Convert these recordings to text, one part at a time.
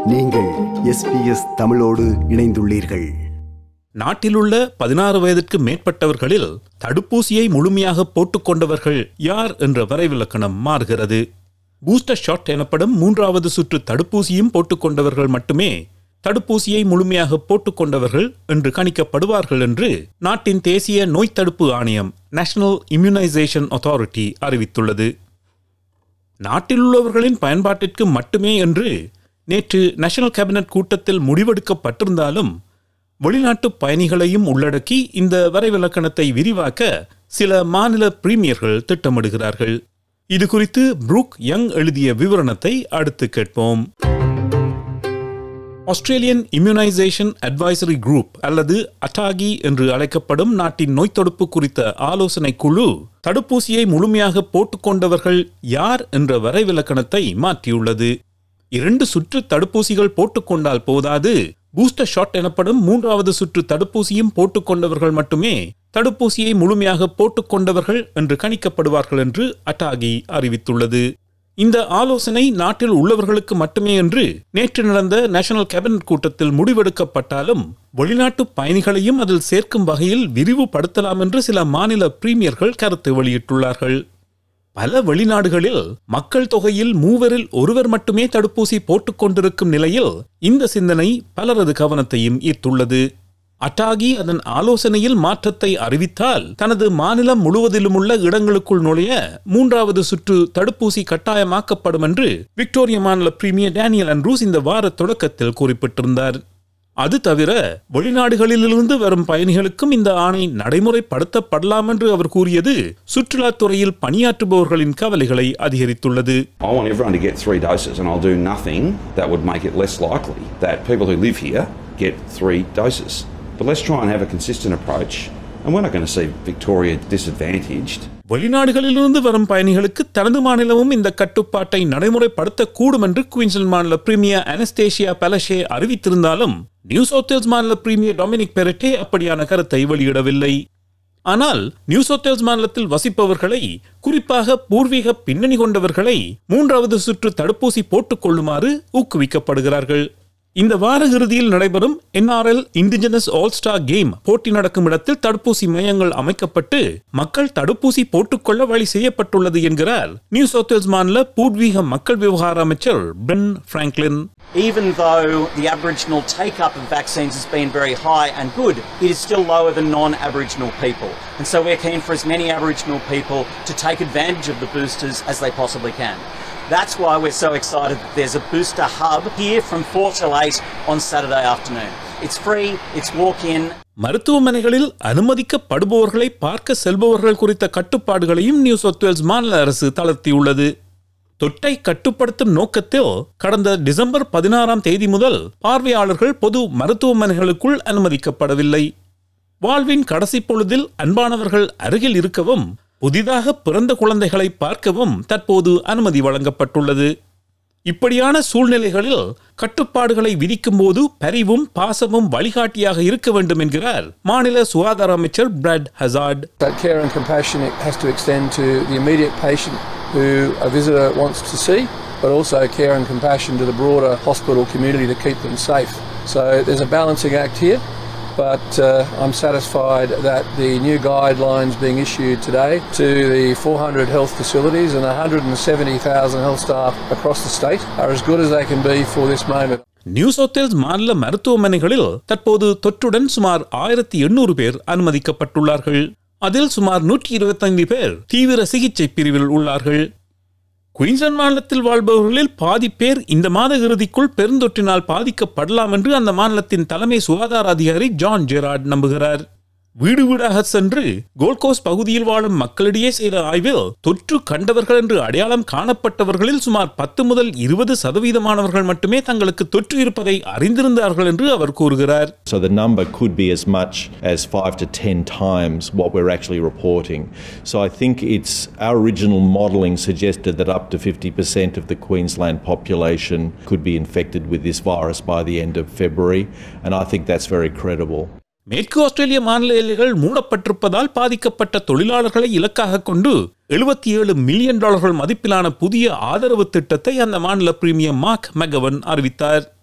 நீங்கள் எஸ்பிஎஸ் தமிழோடு இணைந்துள்ளீர்கள் நாட்டிலுள்ள பதினாறு வயதிற்கு மேற்பட்டவர்களில் தடுப்பூசியை முழுமையாக போட்டுக்கொண்டவர்கள் யார் என்ற வரைவிலக்கணம் மாறுகிறது பூஸ்டர் ஷாட் எனப்படும் மூன்றாவது சுற்று தடுப்பூசியும் போட்டுக்கொண்டவர்கள் மட்டுமே தடுப்பூசியை முழுமையாக போட்டுக்கொண்டவர்கள் என்று கணிக்கப்படுவார்கள் என்று நாட்டின் தேசிய நோய் தடுப்பு ஆணையம் நேஷனல் இம்யூனைசேஷன் அத்தாரிட்டி அறிவித்துள்ளது நாட்டிலுள்ளவர்களின் பயன்பாட்டிற்கு மட்டுமே என்று நேற்று நேஷனல் கேபினட் கூட்டத்தில் முடிவெடுக்கப்பட்டிருந்தாலும் வெளிநாட்டு பயணிகளையும் உள்ளடக்கி இந்த வரைவிலக்கணத்தை விரிவாக்க சில மாநில பிரீமியர்கள் திட்டமிடுகிறார்கள் இது குறித்து புரூக் யங் எழுதிய விவரணத்தை அடுத்து கேட்போம் ஆஸ்திரேலியன் இம்யூனைசேஷன் அட்வைசரி குரூப் அல்லது அட்டாகி என்று அழைக்கப்படும் நாட்டின் நோய் தடுப்பு குறித்த ஆலோசனை குழு தடுப்பூசியை முழுமையாக போட்டுக்கொண்டவர்கள் யார் என்ற வரைவிலக்கணத்தை மாற்றியுள்ளது இரண்டு சுற்று தடுப்பூசிகள் போட்டுக்கொண்டால் போதாது பூஸ்டர் ஷாட் எனப்படும் மூன்றாவது சுற்று தடுப்பூசியும் போட்டுக்கொண்டவர்கள் மட்டுமே தடுப்பூசியை முழுமையாக போட்டுக்கொண்டவர்கள் என்று கணிக்கப்படுவார்கள் என்று அட்டாகி அறிவித்துள்ளது இந்த ஆலோசனை நாட்டில் உள்ளவர்களுக்கு மட்டுமே என்று நேற்று நடந்த நேஷனல் கேபினட் கூட்டத்தில் முடிவெடுக்கப்பட்டாலும் வெளிநாட்டு பயணிகளையும் அதில் சேர்க்கும் வகையில் விரிவுபடுத்தலாம் என்று சில மாநில பிரீமியர்கள் கருத்து வெளியிட்டுள்ளார்கள் பல வெளிநாடுகளில் மக்கள் தொகையில் மூவரில் ஒருவர் மட்டுமே தடுப்பூசி போட்டுக் கொண்டிருக்கும் நிலையில் இந்த சிந்தனை பலரது கவனத்தையும் ஈர்த்துள்ளது அட்டாகி அதன் ஆலோசனையில் மாற்றத்தை அறிவித்தால் தனது மாநிலம் முழுவதிலும் உள்ள இடங்களுக்குள் நுழைய மூன்றாவது சுற்று தடுப்பூசி கட்டாயமாக்கப்படும் என்று விக்டோரியா மாநில பிரீமியர் டேனியல் அண்ட்ரூஸ் இந்த வார தொடக்கத்தில் குறிப்பிட்டிருந்தார் அது தவிர வெளிநாடுகளிலிருந்து வரும் பயணிகளுக்கும் இந்த ஆணை நடைமுறைப்படுத்தப்படலாம் என்று அவர் கூறியது சுற்றுலாத்துறையில் பணியாற்றுபவர்களின் கவலைகளை அதிகரித்துள்ளது I want everyone to get three doses, and I'll do nothing that would make it less likely that people who live here get three doses. But let's try and have a consistent approach, and we're not going to see Victoria disadvantaged. வெளிநாடுகளிலிருந்து வரும் பயணிகளுக்கு தனது மாநிலமும் இந்த கட்டுப்பாட்டை நடைமுறைப்படுத்தக்கூடும் என்று Queensland மாநில premier Anastasia Palaszczuk அறிவித்திருந்தாலும் நியூ சவுத் வேல்ஸ் மாநில பிரீமியர் டொமினிக் பெரட்டே அப்படியான கருத்தை வெளியிடவில்லை ஆனால் நியூ சவுத் வேல்ஸ் மாநிலத்தில் வசிப்பவர்களை குறிப்பாக பூர்வீக பின்னணி கொண்டவர்களை மூன்றாவது சுற்று தடுப்பூசி போட்டுக் கொள்ளுமாறு ஊக்குவிக்கப்படுகிறார்கள் இந்த வார இறுதியில் நடைபெறும் NRL Indigenous All Star Game போட்டி நடக்கும் இடத்தில் தடுப்பூசி மையங்கள் அமைக்கப்பட்டு மக்கள் தடுப்பூசி போட்டுக்கொள்ள வழி செய்யப்பட்டுள்ளது என்கிறார் நியூ சவுத் வேல்ஸ் மாநில பூர்வீக மக்கள் விவகார அமைச்சர் Ben Franklin Even though the Aboriginal take up of vaccines has been very high and good, it is still lower than non Aboriginal people. And so we're keen for as many Aboriginal people to take advantage of the boosters as they possibly can. That's why we're so excited that there's a booster hub here from 4 till 8 on Saturday afternoon. It's free, it's walk in, மருத்துவமனைகளில் அனுமதிக்கப்படுபவர்களை பார்க்க செல்பவர்கள் குறித்த கட்டுப்பாடுகளையும் new South Wales மாநில அரசு தளர்த்தியுள்ளது தொட்டை கட்டுப்படுத்தும் நோக்கத்தில் கடந்த டிசம்பர் பதினாறாம் தேதி முதல் பார்வையாளர்கள் பொது மருத்துவமனைகளுக்குள் அனுமதிக்கப்படவில்லை வாழ்வின் கடைசி பொழுதில் அன்பானவர்கள் அருகில் இருக்கவும் புதிதாக பிறந்த குழந்தைகளை பார்க்கவும் தற்போது அனுமதி வழங்கப்பட்டுள்ளது இப்படியான சூழ்நிலைகளில் கட்டுப்பாடுகளை விதிக்கும் போது பரிவும் பாசமும் வழிகாட்டியாக இருக்க வேண்டும் என்கிறார் மாநில சுகாதார அமைச்சர் Brad Hazzard That care and compassion it has to extend to the immediate patient who a visitor wants to see, but also care and compassion to the broader hospital community to keep them safe. So there's a balancing act here, but uh, I'm satisfied that the new guidelines being issued today to the 400 health facilities and 170,000 health staff across the state are as good as they can be for this moment. New South Wales மாநில மருத்துவமனைகளில் தற்போது தொற்றுடன் சுமார் ஆயிரத்தி எண்ணூறு பேர் அனுமதிக்கப்பட்டுள்ளார்கள் அதில் சுமார் நூற்றி இருபத்தைந்து பேர் தீவிர சிகிச்சை பிரிவில் உள்ளார்கள் குயின்ஸ்லாந்து மாநிலத்தில் வாழ்பவர்களில் பாதி பேர் இந்த மாத இறுதிக்குள் பெருந்தொற்றினால் பாதிக்கப்படலாம் என்று அந்த மாநிலத்தின் தலைமை சுகாதார அதிகாரி ஜான் ஜெரார்ட் நம்புகிறார் வீடு வீடாக சென்று கோல்ட் கோஸ்ட் பகுதியில் வாழும் மக்களிடையே செய்த ஆய்வில் தொற்று கண்டவர்கள் என்று அடையாளம் காணப்பட்டவர்களில் சுமார் பத்து முதல் இருபது சதவீதமானவர்கள் மட்டுமே தங்களுக்கு தொற்று இருப்பதை அறிந்திருந்தார்கள் என்று அவர் கூறுகிறார் So the number could be as much as five to ten times what we're actually reporting. So I think it's our original modelling suggested that up to 50% of the Queensland population could be infected with this virus by the end of February, and I think that's very credible. மேற்கு ஆஸ்திரேலிய மாநில எல்லைகள் மூடப்பட்டிருப்பதால் பாதிக்கப்பட்ட தொழிலாளர்களை இலக்காக கொண்டு எழுபத்தி ஏழு million டாலர்கள் மதிப்பிலான புதிய ஆதரவு திட்டத்தை அந்த மாநில பிரீமியர் மார்க் மெகவன் அறிவித்தார்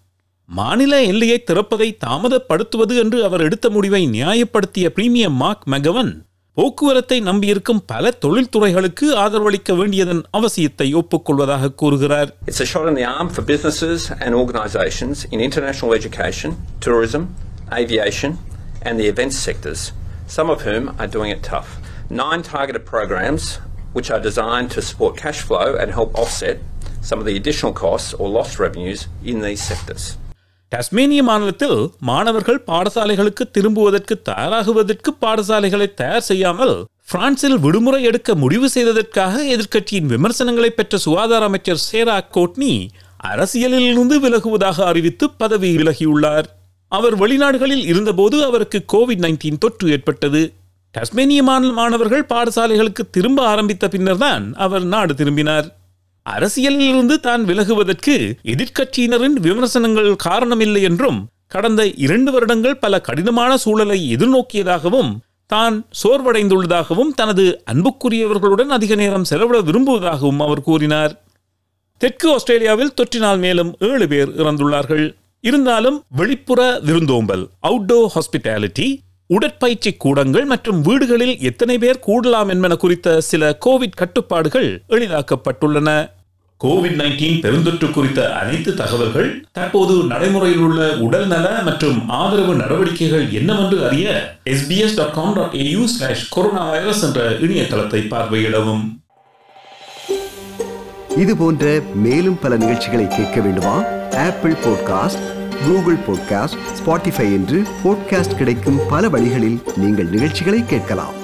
மாநில எல்லையை திறப்பதை தாமதப்படுத்துவது என்று அவர் எடுத்த முடிவை நியாயப்படுத்திய பிரீமியம் மார்க் மெகவன் போக்குவரத்தை நம்பியிருக்கும் பல தொழில்துறைகளுக்கு ஆதரவளிக்க வேண்டியதன் அவசியத்தை ஒப்புக்கொள்வதாக கூறுகிறார் It's a shot in the arm for businesses and organisations in international education, tourism, aviation, and the events sectors, some of whom are doing it tough. Nine targeted programs which are designed to support cash flow and help offset some of the additional costs or lost revenues in these sectors. டாஸ்மேனிய மாநிலத்தில் மாணவர்கள் பாடசாலைகளுக்கு திரும்புவதற்கு தயாராகுவதற்கு பாடசாலைகளை தயார் செய்யாமல் பிரான்சில் விடுமுறை எடுக்க முடிவு செய்ததற்காக எதிர்க்கட்சியின் விமர்சனங்களை பெற்ற சுகாதார அமைச்சர் சேரா கோட்னி அரசியலில் இருந்து விலகுவதாக அறிவித்து பதவி விலகியுள்ளார் அவர் வெளிநாடுகளில் இருந்தபோது அவருக்கு கோவிட் நைன்டீன் தொற்று ஏற்பட்டது டாஸ்மேனிய மாநில மாணவர்கள் பாடசாலைகளுக்கு திரும்ப ஆரம்பித்த பின்னர்தான் அவர் நாடு திரும்பினார் அரசியலில் இருந்து தான் விலகுவதற்கு எதிர்க்கட்சியினரின் விமர்சனங்கள் காரணமில்லை என்றும் கடந்த இரண்டு வருடங்கள் பல கடினமான சூழலை எதிர்நோக்கியதாகவும் தான் சோர்வடைந்துள்ளதாகவும் தனது அன்புக்குரியவர்களுடன் அதிக நேரம் செலவிட விரும்புவதாகவும் அவர் கூறினார் தெற்கு ஆஸ்திரேலியாவில் தொற்றினால் மேலும் ஏழு பேர் இறந்துள்ளார்கள் இருந்தாலும் வெளிப்புற விருந்தோம்பல் அவுட்டோர் ஹாஸ்பிட்டாலிட்டி உடற்பயிற்சி கூடங்கள் மற்றும் வீடுகளில் எத்தனை பேர் கூடலாம் என்பன குறித்த சில கோவிட் கட்டுப்பாடுகள் எளிதாக்கப்பட்டுள்ளன கோவிட் நைன்டீன் பெருந்தொற்று குறித்த அனைத்து தகவல்கள் தற்போது நடைமுறையில் உள்ள உடல்நல மற்றும் ஆதரவு நடவடிக்கைகள் என்னவென்று அறிய SBS dot com dot AU slash corona virus என்ற இணையதளத்தை பார்வையிடவும் இது போன்ற மேலும் பல நிகழ்ச்சிகளை கேட்க வேண்டுமா Apple podcast Google podcast Spotify என்று பாட்காஸ்ட் கிடைக்கும் பல வழிகளில் நீங்கள் நிகழ்ச்சிகளை கேட்கலாம்